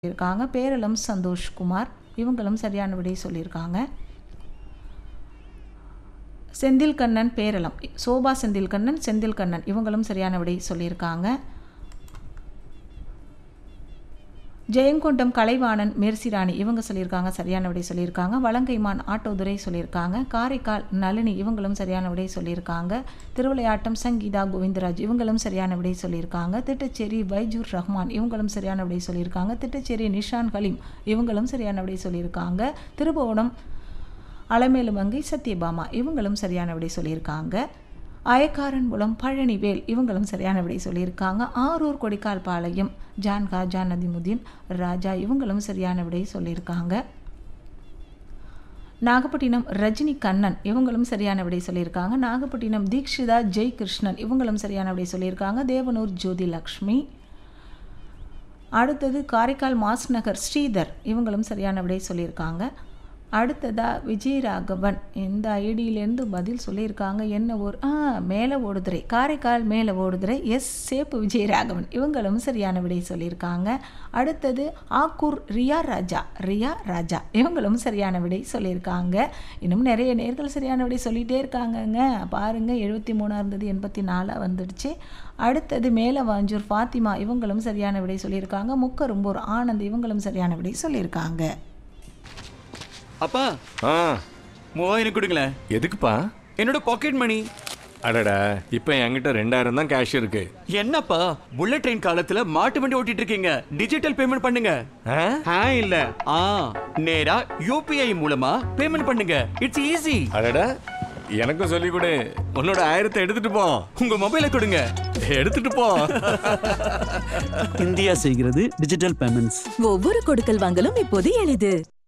இருக்காங்க பேரளம் சந்தோஷ்குமார் இவங்களும் சரியான விடை சொல்லியிருக்காங்க செந்தில் கண்ணன் பேரளம் சோபா செந்தில் கண்ணன் செந்தில் கண்ணன் இவங்களும் சரியான விடை சொல்லியிருக்காங்க ஜெயங்கொண்டம் கலைவாணன் மேர்சிராணி இவங்க சொல்லியிருக்காங்க சரியான விடை சொல்லியிருக்காங்க வலங்கைமான் ஆட்டோதுரை சொல்லியிருக்காங்க காரைக்கால் நளினி இவங்களும் சரியான விடை சொல்லியிருக்காங்க திருவிளையாட்டம் சங்கீதா கோவிந்தராஜ் இவங்களும் சரியான விடை சொல்லியிருக்காங்க திட்டச்சேரி பைஜூர் ரஹ்மான் இவங்களும் சரியான விடை சொல்லியிருக்காங்க திட்டச்சேரி நிஷான் ஹலீம் இவங்களும் சரியான விடை சொல்லியிருக்காங்க திருபுவனம் அலமேலுமங்கை சத்யபாமா இவங்களும் சரியான விடை சொல்லியிருக்காங்க அயக்காரன் மூலம் பழனிவேல் இவங்களும் சரியான விடை சொல்லியிருக்காங்க ஆரூர் கொடிக்கால் பாளையம் ஜான்கா ஜான் நதிமுதீன் ராஜா இவங்களும் சரியான விடை சொல்லியிருக்காங்க நாகப்பட்டினம் ரஜினி கண்ணன் இவங்களும் சரியான விடை சொல்லியிருக்காங்க நாகப்பட்டினம் தீக்ஷிதா ஜெய் கிருஷ்ணன் இவங்களும் சரியான விடை சொல்லியிருக்காங்க தேவனூர் ஜோதி லக்ஷ்மி அடுத்தது காரைக்கால் மாஸ் நகர் ஸ்ரீதர் இவங்களும் சரியான விடை சொல்லியிருக்காங்க அடுத்ததா விஜயராகவன் இந்த ஐடியிலேருந்து பதில் சொல்லியிருக்காங்க என்ன ஒரு ஆ மேலே ஓடுதுறை காரைக்கால் மேலே ஓடுதுறை எஸ் சேப்பு விஜயராகவன் இவங்களும் சரியான விடை சொல்லியிருக்காங்க அடுத்தது ஆக்கூர் ரியா ராஜா ரியா ராஜா இவங்களும் சரியான விடை சொல்லியிருக்காங்க இன்னும் நிறைய நேர்கள் சரியான விடை சொல்லிகிட்டே இருக்காங்கங்க பாருங்கள் எழுபத்தி மூணாக இருந்தது எண்பத்தி நாலாக வந்துடுச்சு அடுத்தது மேலே வாஞ்சூர் ஃபாத்திமா இவங்களும் சரியான விடை சொல்லியிருக்காங்க முக்கரும்பூர் ஆனந்த் இவங்களும் சரியான விடை சொல்லியிருக்காங்க அப்பா ஆ மூவாயிரம் கொடுங்களேன் எதுக்குப்பா என்னோட பாக்கெட் மணி அடடா இப்போ என்கிட்ட ரெண்டாயிரம் தான் கேஷ் இருக்கு என்னப்பா புல்லட் ட்ரெயின் காலத்துல மாட்டு வண்டி ஓட்டிட்டு இருக்கீங்க டிஜிட்டல் பேமெண்ட் பண்ணுங்க ஆ? ஆ இல்ல ஆ நேரா யூபிஐ மூலமா பேமெண்ட் பண்ணுங்க இட்ஸ் ஈஸி அடடா எனக்கும் சொல்லி கொடு உன்னோட ஆயிரத்தை எடுத்துட்டு போ உங்க மொபைலை கொடுங்க எடுத்துட்டு போ இந்தியா செய்கிறது டிஜிட்டல் பேமெண்ட்ஸ் ஒவ்வொரு கொடுக்கல் வாங்கலும் இப்போது எளிது